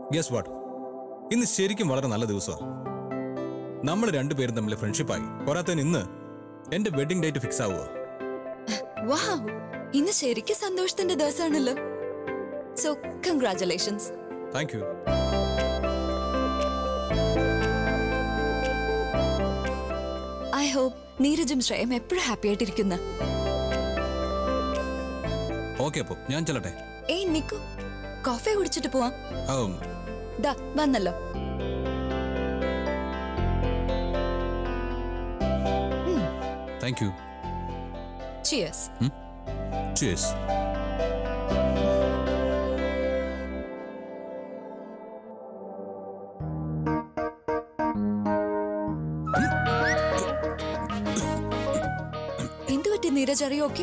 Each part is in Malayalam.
ഗസ് വാട്ട് ഇന്ന് ശരിക്കും വളരെ നല്ല ദിവസമാണ് നമ്മൾ രണ്ടുപേരും തമ്മിൽ ഫ്രണ്ട്ഷിപ്പായി പോരാത്തതിന് ഇന്ന് എന്റെ വെഡിങ് ഡേറ്റ് ഫിക്സ് ആവുക വാവ് ഇന്ന് ശരിക്കും സന്തോഷത്തിന്റെ ദിവസമാണല്ലോ so congratulations thank you I hope നീരജും ശ്രേയം എപ്പോഴും ഹാപ്പി ആയിട്ടിരിക്കുന്ന ഓക്കെ അപ്പോൾ ഞാൻ ചെല്ലട്ടെ ഏയ് നിക്കു കോഫി കുടിച്ചിട്ട് പോവാം ആവും. ദാ വന്നല്ലോ താങ്ക് യു ചിയേഴ്സ് Cheers. എന്തു പറ്റി നീരജ് അറിയോ ഓക്കെ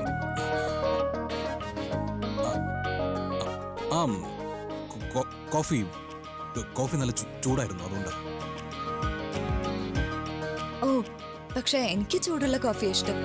ആ കോ- കോഫി കോഫി നല്ല ചൂ- ചൂടായിരുന്നു അതുകൊണ്ട് ഓ പക്ഷെ എനിക്ക് ചൂടുള്ള കോഫി ഇഷ്ടം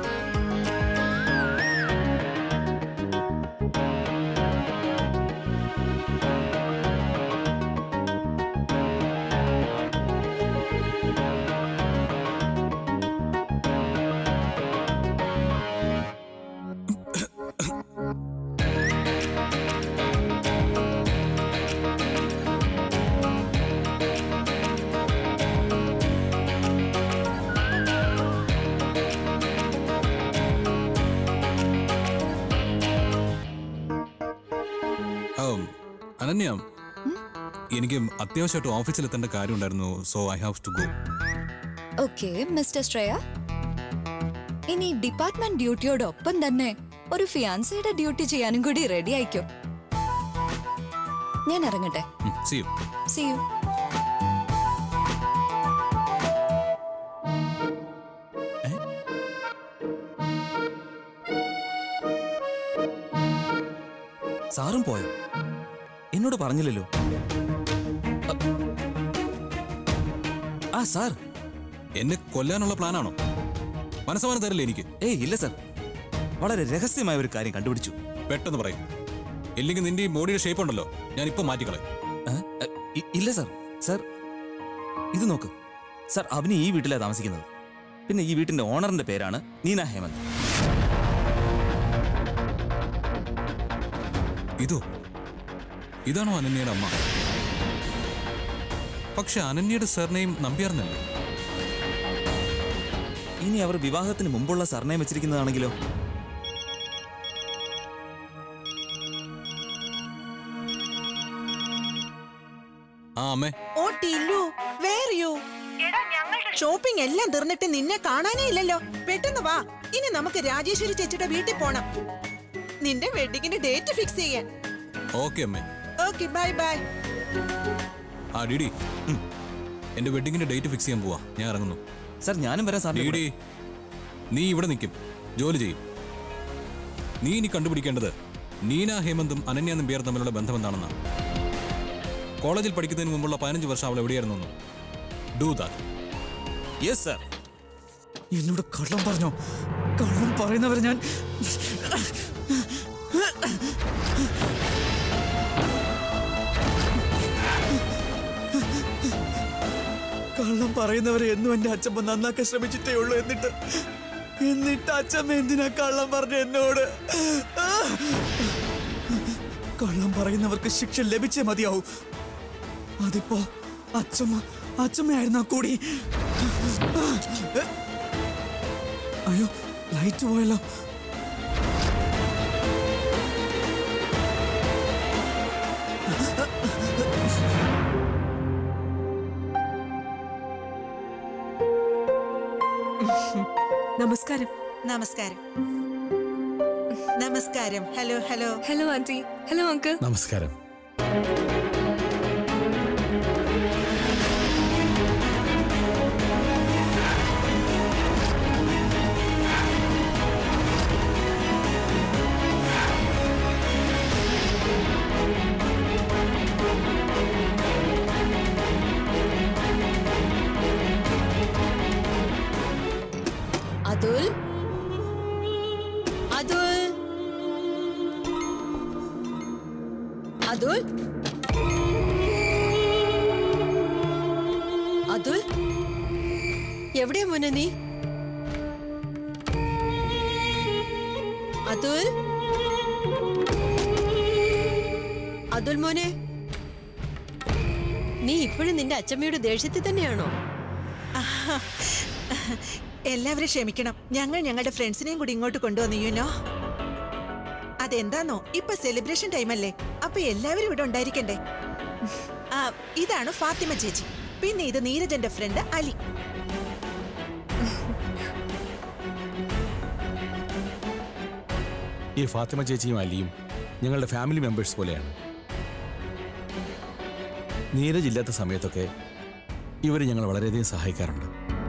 ആം, അനന്യ എനിക്ക് അത്യാവശ്യമായിട്ട് ഓഫീസിൽ എത്തേണ്ട കാര്യം ഉണ്ടായിരുന്നു so I have to go okay mister Shreya ഇനി ഡിപ്പാർട്ട്മെന്റ് ഡ്യൂട്ടിയോടൊപ്പം തന്നെ ഒരു ഫിയാൻസയുടെ ഡ്യൂട്ടി ചെയ്യാനും കൂടി റെഡി ആയിക്കോ ഞാൻ ഇറങ്ങട്ടെ സി യു സി യു സാറും പോയോ എന്നോട് പറഞ്ഞില്ലല്ലോ അ- ആ സാർ എന്നെ കൊല്ലാനുള്ള പ്ലാനാണോ മനസ്സമാനം തരില്ല എനിക്ക് ഏയ് ഇല്ല സാർ വളരെ രഹസ്യമായ ഒരു കാര്യം കണ്ടുപിടിച്ചു പെട്ടെന്ന് പറയും ഇല്ലെങ്കിൽ നിന്റെ ഈ ബോഡിയുടെ ഷേപ്പ് ഉണ്ടല്ലോ ഞാൻ ഇപ്പൊ മാറ്റിക്കളയും ഏ? എ, ഇ- ഇല്ല സാർ സാർ ഇത് നോക്ക് സാർ അവന് ഈ വീട്ടിലാണ് താമസിക്കുന്നത് പിന്നെ ഈ വീട്ടിന്റെ ഓണറിന്റെ പേരാണ് നീന ഹേമന്ത് ഇതോ ഇതാണോ അനന്യയുടെ അമ്മ പക്ഷെ അനന്യയുടെ സർനെയിം നമ്പ്യാർന്നല്ലേ ഇനി അവർ വിവാഹത്തിന് മുമ്പുള്ള സർണയം വെച്ചിരിക്കുന്നതാണെങ്കിലോ ആ അമ്മേ ഓ ടില്ലു വേർ യു ഷോപ്പിംഗ് എല്ലാം തീർന്നിട്ട് നിന്നെ കാണാനേ ഇല്ലല്ലോ പെട്ടെന്ന് വാ ഇനി നമുക്ക് രാജേശ്വരി ചേച്ചിയുടെ വീട്ടിൽ പോണം നിന്റെ വെഡിങ്ങിന്റെ ഡേറ്റ് ഫിക്സ് ചെയ്യാൻ ഓക്കെ അമ്മേ ഓക്കെ ബൈ ബൈ ആ ഡിഡി ഉം. എന്റെ വെഡിങ്ങിന്റെ ഡേറ്റ് ഫിക്സ് ചെയ്യാൻ പോവാ ഞാൻ ഇറങ്ങുന്നു സാർ ഞാനും വരാൻ സാറിന്റെ ഡിഡി നീ ഇവിടെ നിൽക്കും ജോലി ചെയ്യും നീ ഇനി കണ്ടുപിടിക്കേണ്ടത് നീന ഹേമന്തും അനന്യ നമ്പ്യാർ തമ്മിലുള്ള ബന്ധം എന്താണെന്നാണ് കോളേജിൽ പഠിക്കുന്നതിന് മുമ്പുള്ള പതിനഞ്ച് വർഷം അവൾ എവിടെയായിരുന്നു ഡു ദാറ്റ് യെസ് സാർ എന്നോട് കള്ളം പറഞ്ഞോ കള്ളം പറയുന്നവരെ ഞാൻ കള്ളം പറയുന്നവരെ എന്നും എന്റെ അച്ഛമ്മ നന്നാക്കാൻ ശ്രമിച്ചിട്ടേ ഉള്ളൂ എന്നിട്ട് എന്നിട്ട് അച്ഛമ്മ എന്തിനാ കള്ളം പറഞ്ഞ എന്നോട് കള്ളം പറയുന്നവർക്ക് ശിക്ഷ ലഭിച്ചേ മതിയാവൂ അതിപ്പോ അച്ഛമ്മ അച്ഛമ്മയായിരുന്നാ കൂടി അയ്യോ ലൈറ്റ് പോയല്ലോ നമസ്കാരം നമസ്കാരം നമസ്കാരം hello hello hello aunty hello uncle നമസ്കാരം അതുൽ അതുൽ അതുൽ അതുൽ എവിടെയാ മോനെ നീ അതുൽ അതുൽ മോനെ നീ ഇപ്പോഴും നിന്റെ അച്ചമ്മയുടെ ദേഷ്യത്തിൽ തന്നെയാണോ എല്ലാവരും ക്ഷമിക്കണം ഞങ്ങൾ ഞങ്ങളുടെ ഫ്രണ്ട്സിനെയും കൂടി ഇങ്ങോട്ട് കൊണ്ടുവന്നു യുനോ അതെന്താന്നോ ഇപ്പൊ സെലിബ്രേഷൻ ടൈമല്ലേ അപ്പൊ എല്ലാവരും ഇവിടെ ഉണ്ടായിരിക്കണ്ടേ ആ ഇതാണ് ഫാത്തിമ ചേച്ചി പിന്നെ ഇത് നീരജന്റെ ഫ്രണ്ട് അലി ഈ ഫാത്തിമ ചേച്ചിയും അലിയും ഞങ്ങളുടെ ഫാമിലി മെമ്പേഴ്സ് പോലെയാണ് നീരജ് ഇല്ലാത്ത സമയത്തൊക്കെ ഇവർ ഞങ്ങൾ വളരെയധികം സഹായിക്കാറുണ്ട്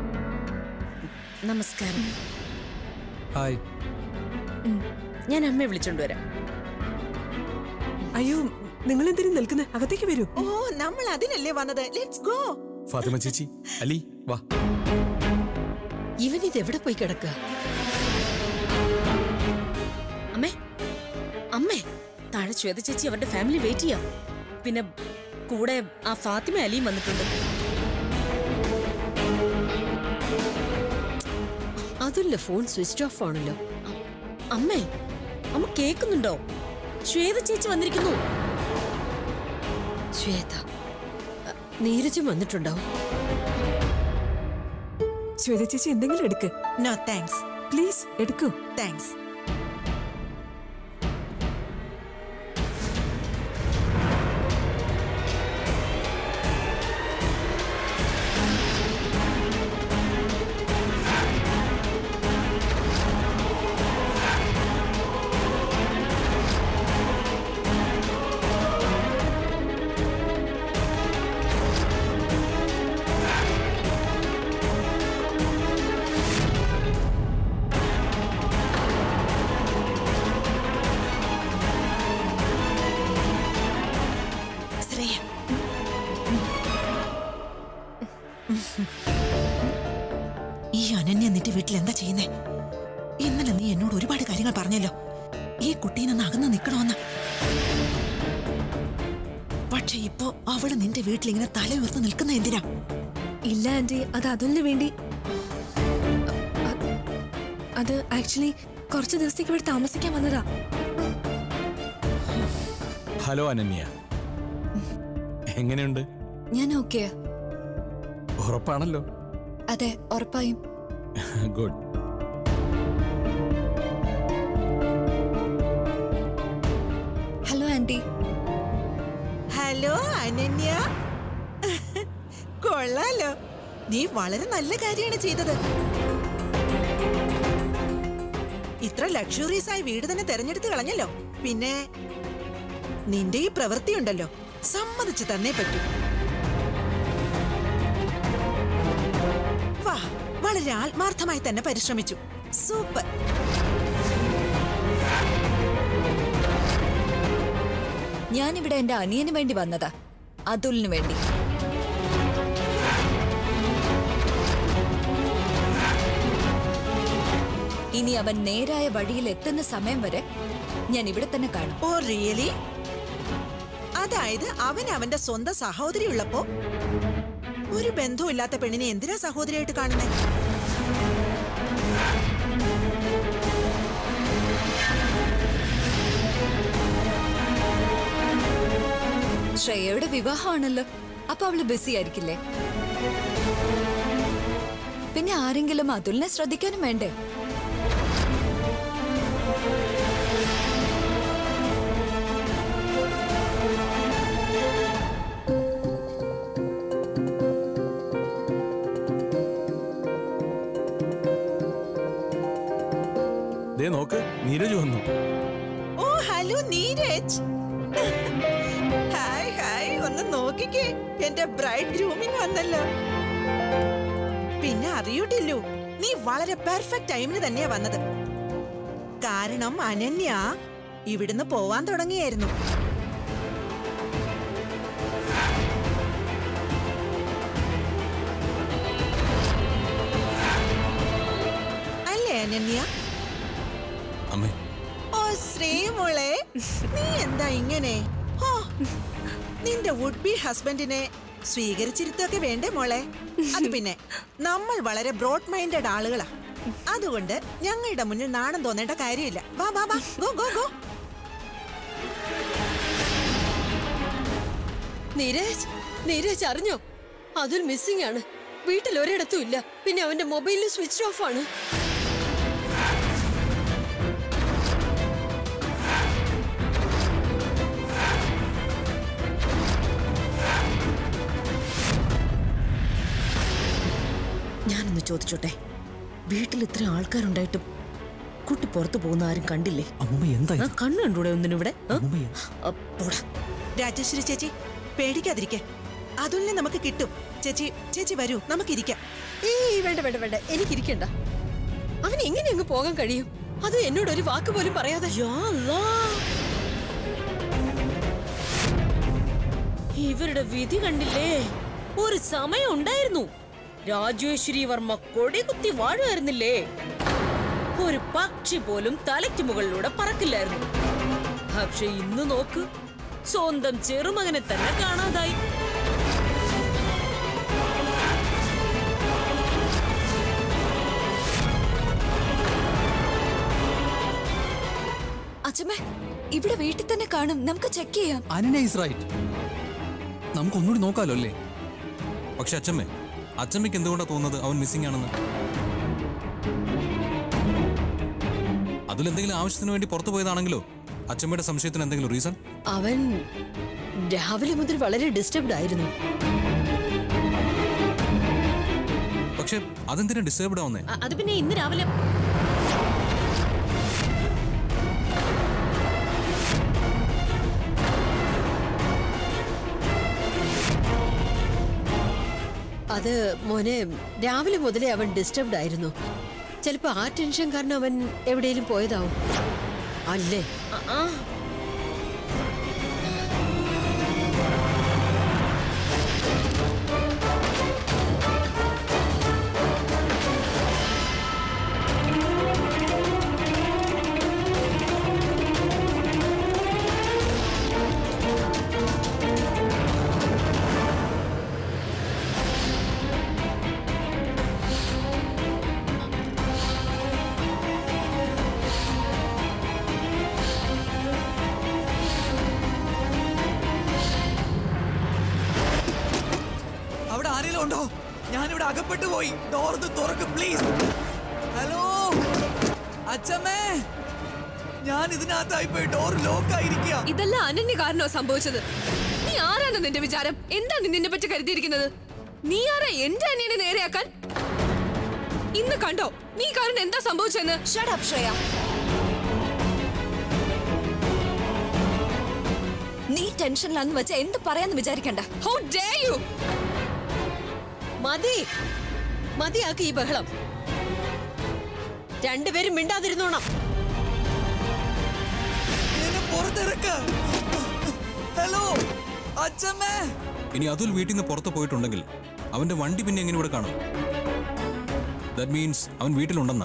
നമസ്കാരം ഹായ് ഞാൻ അമ്മയെ വിളിച്ചോണ്ട് വരാം അയ്യോ നിങ്ങൾ എന്തിനും നിൽക്കുന്നത് അകത്തേക്ക് വരൂ ഓ നമ്മൾ അതിനല്ലേ വന്നത് ലെറ്റ്സ് ഗോ ഫാത്തിമ ചേച്ചി അലി വാ ഇവൻ ഇത് എവിടെ പോയി കിടക്കുക അമ്മേ അമ്മേ താഴെ ശ്വേത ചേച്ചി അവരുടെ ഫാമിലി വെയിറ്റ് ചെയ്യാം പിന്നെ കൂടെ ആ ഫാത്തിമ അലിയും വന്നിട്ടുണ്ട് അതുല്ല ഫോൺ സ്വിച്ച് ഓഫ് ആണല്ലോ അ- അമ്മേ അമ്മ കേൾക്കുന്നുണ്ടോ ശ്വേത ചേച്ചി വന്നിരിക്കുന്നു ശ്വേത അ, നീരജും വന്നിട്ടുണ്ടാവും ശ്വേത ചേച്ചി എന്തെങ്കിലും എടുക്ക് നോ താങ്ക്സ് പ്ലീസ് എടുക്കൂ താങ്ക്സ് ശ്രേയ ഈ അനന്യ നിന്റെ വീട്ടിൽ എന്താ ചെയ്യുന്നേ ഇന്നലെ നീ എന്നോട് ഒരുപാട് കാര്യങ്ങൾ പറഞ്ഞല്ലോ ഈ കുട്ടീനെ നിന്ന് അകന്ന് നിൽക്കണമെന്ന് പക്ഷെ ഇപ്പോ അവള് നിന്റെ വീട്ടിൽ ഇങ്ങനെ തല ഉയർത്ത് നിൽക്കുന്ന എന്തിനാ ഇല്ല ആന്റി അത് അതുലിന് വേണ്ടി അ- അ- അത് ആക്ച്വലി കുറച്ച് ദിവസത്തേക്ക് ഇവിടെ താമസിക്കാൻ വന്നതാ ഹലോ അനന്യ എങ്ങനെയുണ്ട് ഞാൻ ഓക്കെ ഉറപ്പാണല്ലോ അതെ ഉറപ്പായും good hello aunty hello Ananya കൊള്ളാലോ നീ വളരെ നല്ല കാര്യമാണ് ചെയ്തത് ഇത്ര ലക്ഷറീസ് ആയ വീട് തന്നെ തെരഞ്ഞെടുത്ത് കളഞ്ഞല്ലോ പിന്നെ നിന്റെ ഈ പ്രവൃത്തി ഉണ്ടല്ലോ സമ്മതിച്ചു തന്നേ പറ്റൂ വാ വളരെ ആത്മാർത്ഥമായി തന്നെ പരിശ്രമിച്ചു സൂപ്പർ ഞാനിവിടെ എന്റെ അനിയന് വേണ്ടി വന്നതാ അതുലിന് വേണ്ടി ഇനി അവൻ നേരായ വഴിയിൽ എത്തുന്ന സമയം വരെ ഞാൻ ഇവിടെ തന്നെ കാണും ഓ റിയലി അതായത് അവൻ അവന്റെ സ്വന്തം സഹോദരി ഉള്ളപ്പോ ഒരു ബന്ധവുമില്ലാത്ത പെണ്ണിനെ എന്തിനാ സഹോദരിയായിട്ട് കാണുന്നേ ശ്രേയയുടെ വിവാഹമാണല്ലോ അപ്പൊ അവള് ബിസി ആയിരിക്കില്ലേ പിന്നെ ആരെങ്കിലും അതുലിനെ ശ്രദ്ധിക്കാനും വേണ്ടേ ദേ നോക്ക് നീരജ് വന്നു ഓ ഹലോ നീരജ് ഹായ് ഹായ് ഒന്ന് നോക്കിക്കേ എന്റെ ബ്രൈഡ് ഗ്രൂമിങ് വന്നല്ലോ പിന്നെ അറിയൂട്ടില്ലു നീ വളരെ പെർഫെക്റ്റ് ടൈമിന് തന്നെയാ വന്നത് കാരണം അനന്യ ഇവിടുന്ന് പോവാൻ തുടങ്ങിയായിരുന്നു അല്ലേ അനന്യ അമ്മേ ഓ ശ്രീമോളെ നീ എന്താ ഇങ്ങനെ ഓ നിന്റെ വുഡ് ബി ഹസ്ബൻഡിനെ സ്വീകരിച്ചിരുത്തൊക്കെ വേണ്ടേ മോളെ അത് പിന്നെ നമ്മൾ വളരെ ബ്രോഡ് മൈൻഡഡ് ആളുകളാ അതുകൊണ്ട് ഞങ്ങളുടെ മുന്നിൽ നാണം തോന്നേണ്ട കാര്യമില്ല വാ വാ വാ go go go Neeraj Neeraj അറിഞ്ഞോ അതുൽ മിസ്സിംഗ് ആണ് വീട്ടിൽ ഒരിടത്തും ഇല്ല പിന്നെ അവന്റെ മൊബൈലിൽ സ്വിച്ച് ഓഫ് ആണ് ഞാനൊന്ന് ചോദിച്ചോട്ടെ വീട്ടിൽ ഇത്ര ആൾക്കാരുണ്ടായിട്ടും കുട്ടി പുറത്തു പോകുന്ന ആരും കണ്ടില്ലേ അമ്മ എന്താ ആ, കണ്ണ് കണ്ടൂടെ ഒന്നിനിവിടെ ആ? ആ, പോടാ. രാജേശ്വരി ചേച്ചി പേടിക്കാതിരിക്കെ അതുല്നെ നമുക്ക് കിട്ടും ചേച്ചി ചേച്ചി വരൂ നമുക്കിരിക്കാം ഏയ് വേണ്ട വേണ്ട വേണ്ട എനിക്കിരിക്കണ്ട അവൻ എങ്ങനെ അങ്ങ് പോകാൻ കഴിയും അത് എന്നോട് ഒരു വാക്ക് പോലും പറയാതെ യാ അല്ലാ. ഇവരുടെ വിധി കണ്ടില്ലേ ഒരു സമയം ഉണ്ടായിരുന്നു രാജേശ്വരി വർമ്മ കൊടികുത്തി വാഴുമായിരുന്നില്ലേ ഒരു പക്ഷി പോലും തലയ്ക്ക് മുകളിലൂടെ പറക്കില്ലായിരുന്നു പക്ഷെ ഇന്ന് നോക്ക് സ്വന്തം ചെറുമകനെ തന്നെ കാണാതായി അച്ഛമ്മേ ഇവിടെ വീട്ടിൽ തന്നെ കാണും നമുക്ക് ചെക്ക് ചെയ്യാം അനന ഈസ് റൈറ്റ് നമുക്ക് ഒന്നുകൂടി നോക്കാലോ അല്ലേ പക്ഷെ അച്ഛമ്മേ അച്ഛമ്മയ്ക്ക് എന്തുകൊണ്ടാണ് തോന്നുന്നത് അവൻ മിസ്സിംഗ് ആണെന്ന് അതിലെന്തെങ്കിലും ആവശ്യത്തിന് വേണ്ടി പുറത്തു പോയതാണെങ്കിലോ അച്ഛമ്മയുടെ സംശയത്തിന് എന്തെങ്കിലും റീസൺ അവൻ രാവിലെ മുതൽ വളരെ ഡിസ്റ്റർബ്ഡ് ആയിരുന്നു പക്ഷെ അതെന്തിനാ ഡിസ്റ്റർബ്ഡ് ആവുന്നേ അ- അത് പിന്നെ ഇന്ന് രാവിലെ അത് മോനെ രാവിലെ മുതലേ അവൻ ഡിസ്റ്റർബ്ഡ് ആയിരുന്നു ചിലപ്പോ ആ ടെൻഷൻ കാരണം അവൻ എവിടെയെങ്കിലും പോയതാവും അല്ലേ അ- ആ അവിടെ ആരെങ്കിലും ഉണ്ടോ ഞാനിവിടെ അകപ്പെട്ടു പോയി ഡോർ തുറക്കും പ്ലീസ് ഹലോ അച്ഛമ്മേ ഞാൻ ഇതിനകത്തായി പോയി ഡോർ ലോക്ക് ആയിരിക്കുക ഇതെല്ലാം അനന്യ കാരണോ സംഭവിച്ചത് നീ ആരാണ് നിന്റെ വിചാരം എന്താ നീ നിന്നെ പറ്റി കരുതിയിരിക്കുന്നത് നീ ആരാ എന്റെ അനിയനെ നേരെയാക്കാൻ ഇന്ന് കണ്ടോ നീ കാരണം എന്താ സംഭവിച്ചെന്ന് ഷട്ട് അപ്പ് ശ്രേയ നീ ടെൻഷനിലാന്ന് വെച്ചാ എന്ത് പറയാന്ന് വിചാരിക്കണ്ട ഹൗ ഡേ യു മതി മതിയാക്ക് ഈ ബഹളം രണ്ടുപേരും മിണ്ടാതിരുന്നോണം എന്നെ പുറത്തിറക്ക ഹലോ അച്ഛമ്മേ ഇനി അതുൽ വീട്ടിൽ നിന്ന് പുറത്ത് പോയിട്ടുണ്ടെങ്കിൽ അവന്റെ വണ്ടി പിന്നെ എങ്ങനെ ഇവിടെ കാണും ദാറ്റ് മീൻസ് അവൻ വീട്ടിലുണ്ടെന്നാ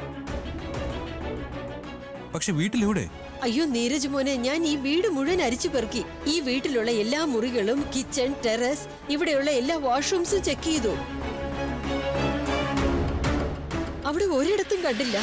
പക്ഷെ വീട്ടിലെവിടെ അയ്യോ നീരജ് മോനെ ഞാൻ ഈ വീട് മുഴുവൻ അരിച്ചു പെറുക്കി ഈ വീട്ടിലുള്ള എല്ലാ മുറികളും കിച്ചൺ ടെറസ് ഇവിടെയുള്ള എല്ലാ വാഷ്റൂംസും ചെക്ക് ചെയ്തു അവിടെ ഒരിടത്തും കണ്ടില്ല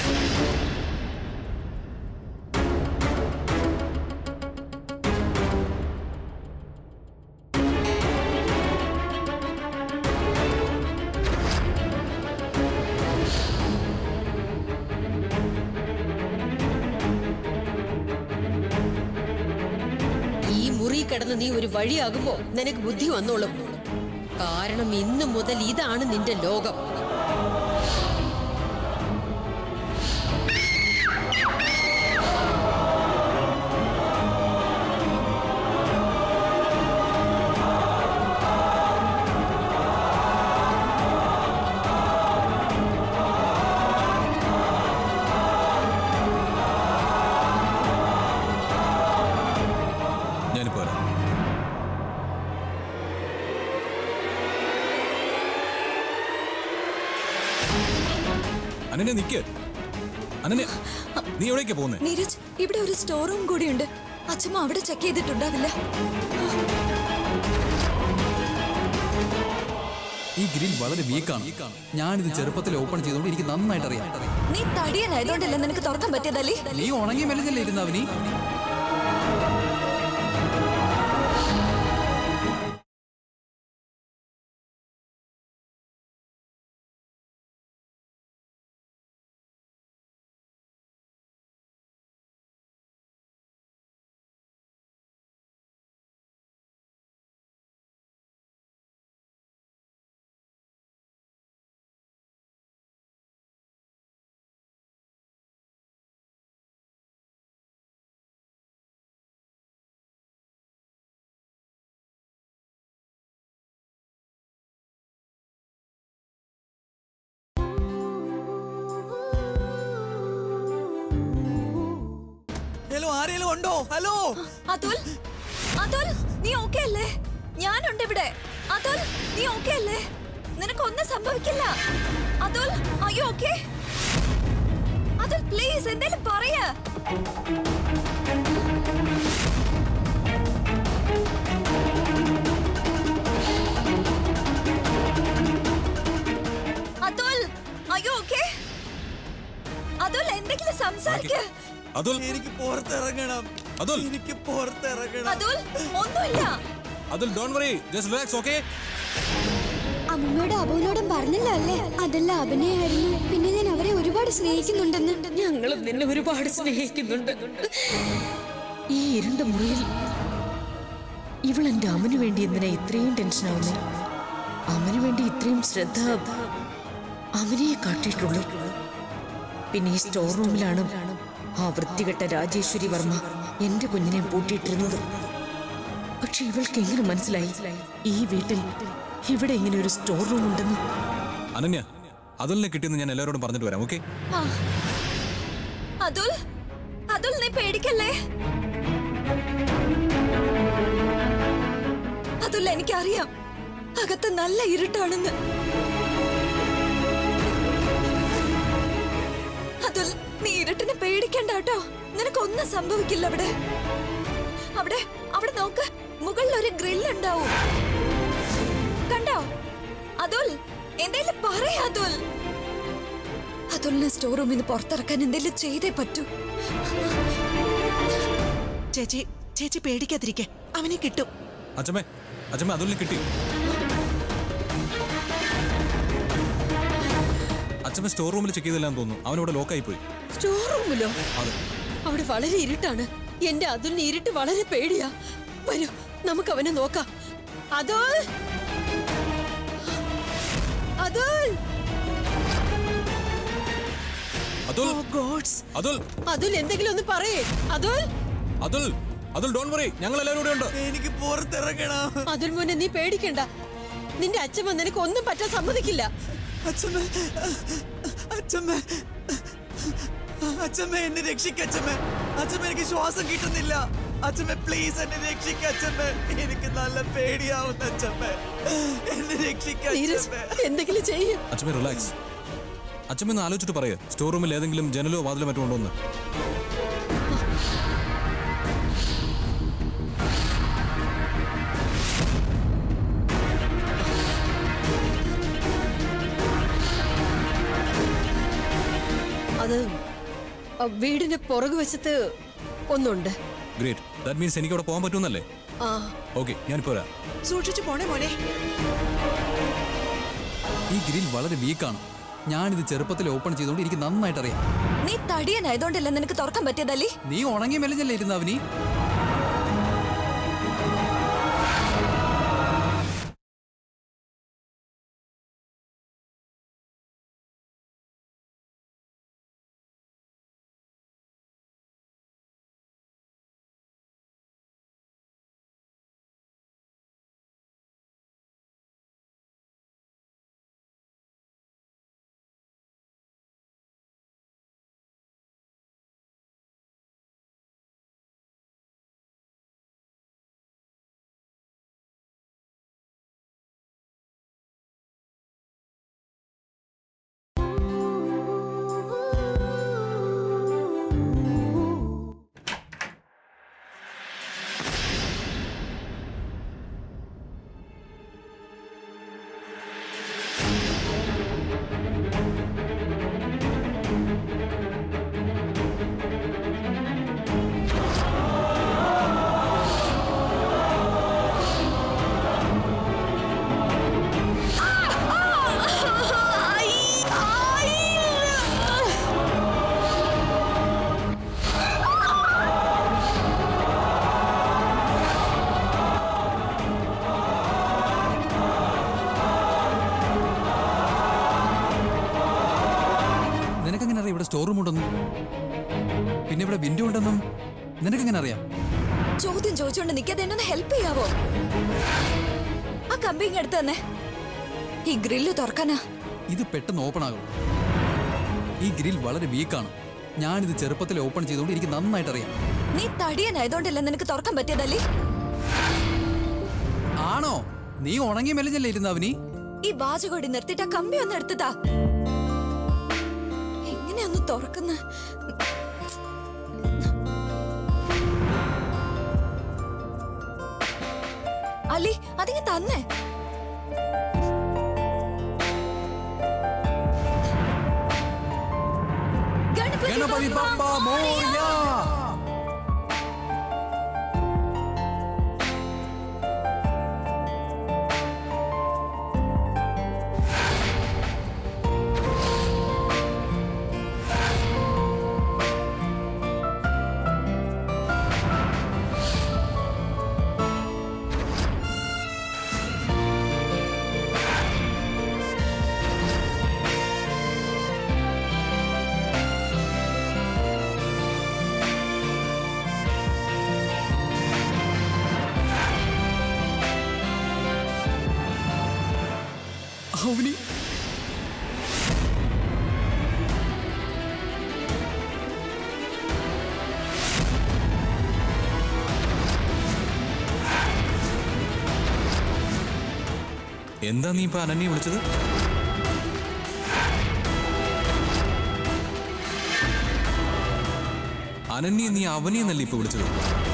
ഈ മുറി കിടന്ന് നീ ഒരു വഴിയാകുമ്പോ നിനക്ക് ബുദ്ധി വന്നോളും കാരണം ഇന്ന് മുതൽ ഇതാണ് നിന്റെ ലോകം ഞാനിപ്പോ വരാം അനന്യ നിക്ക് അനന്യ നീ എവിടേക്കാ പോകുന്നേ നീരജ് ഇവിടെ ഒരു സ്റ്റോർ റൂം കൂടിയുണ്ട് അച്ഛമ്മ അവിടെ ചെക്ക് ചെയ്തിട്ടുണ്ടാവില്ല ഗ്രിൽ വളരെ വീക്കാണ് ഞാനിത് ചെറുപ്പത്തിൽ ഓപ്പൺ ചെയ്തുകൊണ്ട് എനിക്ക് നന്നായിട്ട് അറിയാം നീ തടിയനായതുകൊണ്ടല്ലേ നിനക്ക് തുറക്കാൻ പറ്റിയതല്ലേ നീ ഉണങ്ങി മെലിഞ്ഞല്ലേ ഇരുന്ന അവനി ഹലോ ആരെങ്കിലും ഉണ്ടോ ഹലോ അതുൽ അതുൽ നീ ഓക്കെ അല്ലേ ഞാനുണ്ട് ഇവിടെ അതുൽ നീ ഓക്കെ അല്ലേ നിനക്കൊന്നും സംഭവിക്കില്ല അതുൽ അയ്യോ ഓക്കെ അതുൽ പ്ലീസ് എന്തേലും പറയ അതുൽ അയ്യോ ഓക്കെ അതുൽ എന്തെങ്കിലും സംസാരിക്ക അതുൽ എനിക്ക് പുറത്തിറങ്ങണം അതുൽ എനിക്ക് പുറത്തിറങ്ങണം അതുൽ ഒന്നുമില്ല Atul don't worry just relax okay അമ്മയോടും അബുവിനോടും പറഞ്ഞല്ലോ അല്ലേ അതെല്ലാം അഭിനയായിരുന്നു പിന്നെ ഞാൻ അവരെ ഒരുപാട് സ്നേഹിക്കുന്നുണ്ടെന്ന് ഞങ്ങളും നിന്നെ ഒരുപാട് സ്നേഹിക്കുന്നുണ്ട് ഈ ഇരുണ്ട മുറിയിൽ ഇവൾ എന്റെ അമ്മന് വേണ്ടി എന്തിനാ ഇത്രയും ടെൻഷനാവുന്നേ അമ്മന് വേണ്ടി ഇത്രയും ശ്രദ്ധ അവനെ കാട്ടിയിട്ടുള്ളൂ പിന്നെ ഈ സ്റ്റോർ റൂമിലാണ് ആ വൃത്തികെട്ട രാജേശ്വരി വർമ്മ എന്റെ കുഞ്ഞിനെ പൂട്ടിയിട്ടിരുന്നത് പക്ഷെ ഇവൾക്ക് എങ്ങനെ മനസ്സിലായി ഈ വീട്ടിൽ ഇവിടെ ഇങ്ങനെ ഒരു സ്റ്റോർ റൂം ഉണ്ടെന്ന് അനന്യ അതുലിനെ കിട്ടിയെന്ന് ഞാൻ എല്ലാവരോടും പറഞ്ഞിട്ട് വരാം ഓക്കെ ആ. അതുൽ അതുൽ നീ പേടിക്കല്ലേ അതുൽ എനിക്കറിയാം അകത്ത് നല്ല ഇരുട്ടാണെന്ന് അതുൽ നീ ഇരുട്ടിനെ പേടിക്കണ്ട കേട്ടോ നിനക്കൊന്നും സംഭവിക്കില്ല അവിടെ അവിടെ അവിടെ നോക്ക് മുകളിൽ ഒരു ഗ്രിൽ ഉണ്ടാവും കണ്ടോ അതുൽ എന്തേലും പറയാ അതുൽ അതുലിനെ സ്റ്റോർ റൂമിൽ നിന്ന് പുറത്തിറക്കാൻ എന്തെങ്കിലും ചെയ്തേ പറ്റൂ ചേച്ചി ചേച്ചി പേടിക്കാതിരിക്കെ അവനെ കിട്ടും അച്ഛമ്മേ അച്ഛമ്മ അതുലിനെ കിട്ടി അച്ഛമ്മ സ്റ്റോർ റൂമിൽ ചെക്ക് ചെയ്തില്ലാന്ന് തോന്നുന്നു അവനവിടെ ലോക്കായി പോയി സ്റ്റോർ റൂമിലോ അതെ അവിടെ വളരെ ഇരുട്ടാണ് എന്റെ അതുലിന് ഇരുട്ട് വളരെ പേടിയാ വരൂ നമുക്ക് അവനെ നോക്കാം അതുൽ അതുൽ അതുൽ ഗോഡ്സ് അതുൽ അതുൽ എന്തെങ്കിലും ഒന്ന് പറയേ അതുൽ അതുൽ അതുൽ ഡോണ്ട് വറി ഞങ്ങൾ എല്ലാവരും ഇവിടെ ഉണ്ട് എനിക്ക് പുറത്തിറങ്ങണം അതുൽ മോനെ നീ പേടിക്കണ്ട നിന്റെ അച്ഛൻ നിനക്ക് ഒന്നും പറ്റാൻ സമ്മതിക്കില്ല അച്ഛമ്മ അച്ഛമ്മ അച്ഛമ്മ എന്നെ രക്ഷിക്കച്ഛമ്മ അച്ഛമ്മ എനിക്ക് ശ്വാസം കിട്ടുന്നില്ല അച്ഛമ്മ പ്ലീസ് എന്നെ രക്ഷിക്ക അച്ഛമ്മ എനിക്ക് നല്ല പേടിയാവുന്ന അച്ഛമ്മ എന്നെ രക്ഷിക്ക നീരജ് അച്ഛമ്മ എന്തെങ്കിലും ചെയ്യ് അച്ഛമ്മ റിലാക്സ് അച്ഛമ്മ ഒന്ന് ആലോചിച്ചിട്ട് പറയേ സ്റ്റോർ റൂമിൽ ഏതെങ്കിലും ജനലോ വാതിലോ മറ്റോ ഉണ്ടോ എന്ന് അത് ആ, വീടിന്റെ പുറകുവശത്ത് ഒന്നുണ്ട് ഗ്രേറ്റ് ദാറ്റ് മീൻസ് എനിക്ക് അവിടെ പോകാൻ പറ്റുമെന്നല്ലേ ആ ഓക്കെ ഞാനിപ്പോ വരാം സൂക്ഷിച്ചു പോണേ മോനെ ഈ ഗ്രിൽ വളരെ വീക്കാണ് ഞാനിത് ചെറുപ്പത്തിൽ ഓപ്പൺ ചെയ്തുകൊണ്ട് എനിക്ക് നന്നായിട്ട് അറിയാം നീ തടിയനായതുകൊണ്ടല്ലേ നിനക്ക് തുറക്കാൻ പറ്റിയതല്ലേ നീ ഉണങ്ങി മെലിഞ്ഞല്ലേ ഇരുന്ന അവനി സ്റ്റോർ റൂം ഉണ്ടെന്നും പിന്നെ ഇവിടെ വിൻഡോ ഉണ്ടെന്നും നിനക്കെങ്ങനെ അറിയാം ചോദ്യം ചോദിച്ചോണ്ട് നിൽക്കാതെ എന്നെ ഹെൽപ്പ് ചെയ്യാവോ ആ കമ്പിങ് എടുത്ത് തന്നെ ഈ ഗ്രില്ല് തുറക്കാനാ ഇത് പെട്ടെന്ന് ഓപ്പൺ ആകും ഈ ഗ്രിൽ വളരെ വീക്കാണ് ഞാനിത് ചെറുപ്പത്തിൽ ഓപ്പൺ ചെയ്തുകൊണ്ട് എനിക്ക് നന്നായിട്ട് അറിയാം നീ തടിയനായതുകൊണ്ടല്ല നിനക്ക് തുറക്കാൻ പറ്റിയതല്ലേ ആണോ നീ ഉണങ്ങി മെലിഞ്ഞല്ലേ ഇരുന്ന അവനി ഈ വാചകോടി നിർത്തിയിട്ട് ആ കമ്പി ഒന്ന് എടുത്തതാ എങ്ങനെയൊന്ന് തുറക്കുന്ന അലി അതിങ്ങ് തന്നെ ഗണപതി ബപ്പ മോറിയ അവനി എന്താ നീ ഇപ്പൊ അനന്യെ വിളിച്ചത് അനന്യെ നീ അവനെന്നല്ലേ ഇപ്പൊ വിളിച്ചത്